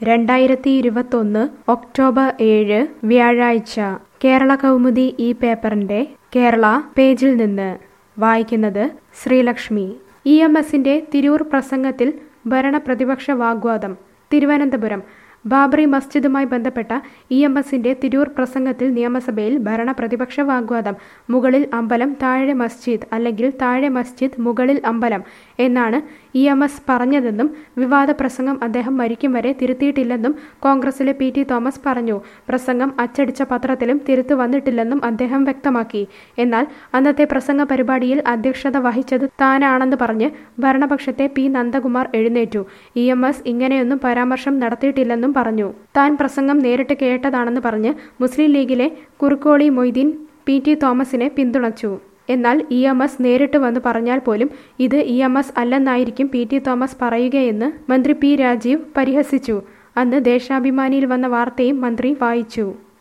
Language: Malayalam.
രണ്ടായിരത്തി ഇരുപത്തൊന്ന് ഒക്ടോബർ ഏഴ് വ്യാഴാഴ്ച കേരള കൗമുദി ഈ പേപ്പറിന്റെ കേരള പേജിൽ നിന്ന് വായിക്കുന്നത് ശ്രീലക്ഷ്മി ഇ എം എസിന്റെ തിരൂർ പ്രസംഗത്തിൽ ഭരണ പ്രതിപക്ഷ വാഗ്വാദം തിരുവനന്തപുരം ബാബറി മസ്ജിദുമായി ബന്ധപ്പെട്ട ഇ എം എസിന്റെ തിരൂർ പ്രസംഗത്തിൽ നിയമസഭയിൽ ഭരണ പ്രതിപക്ഷ വാഗ്വാദം മുകളിൽ അമ്പലം താഴെ മസ്ജിദ് അല്ലെങ്കിൽ താഴെ മസ്ജിദ് മുകളിൽ അമ്പലം എന്നാണ് ഇ എം എസ് പറഞ്ഞതെന്നും വിവാദ പ്രസംഗം അദ്ദേഹം മരിക്കും വരെ തിരുത്തിയിട്ടില്ലെന്നും കോൺഗ്രസിലെ പി ടി തോമസ് പറഞ്ഞു പ്രസംഗം അച്ചടിച്ച പത്രത്തിലും തിരുത്തു വന്നിട്ടില്ലെന്നും അദ്ദേഹം വ്യക്തമാക്കി എന്നാൽ അന്നത്തെ പ്രസംഗ പരിപാടിയിൽ അധ്യക്ഷത വഹിച്ചത് താനാണെന്ന് പറഞ്ഞ് ഭരണപക്ഷത്തെ പി നന്ദകുമാർ എഴുന്നേറ്റു ഇ എം എസ് ഇങ്ങനെയൊന്നും പരാമർശം നടത്തിയിട്ടില്ലെന്നും പറഞ്ഞു താൻ പ്രസംഗം നേരിട്ട് കേട്ടതാണെന്ന് പറഞ്ഞ് മുസ്ലിം ലീഗിലെ കുറുക്കോളി മൊയ്തീൻ പി ടി തോമസിനെ പിന്തുണച്ചു എന്നാൽ ഇ എം എസ് നേരിട്ട് വന്ന് പറഞ്ഞാൽ പോലും ഇത് ഇ എം എസ് അല്ലെന്നായിരിക്കും പി ടി തോമസ് പറയുകയെന്ന് മന്ത്രി പി രാജീവ് പരിഹസിച്ചു അന്ന് ദേശാഭിമാനിയിൽ വന്ന വാർത്തയും മന്ത്രി വായിച്ചു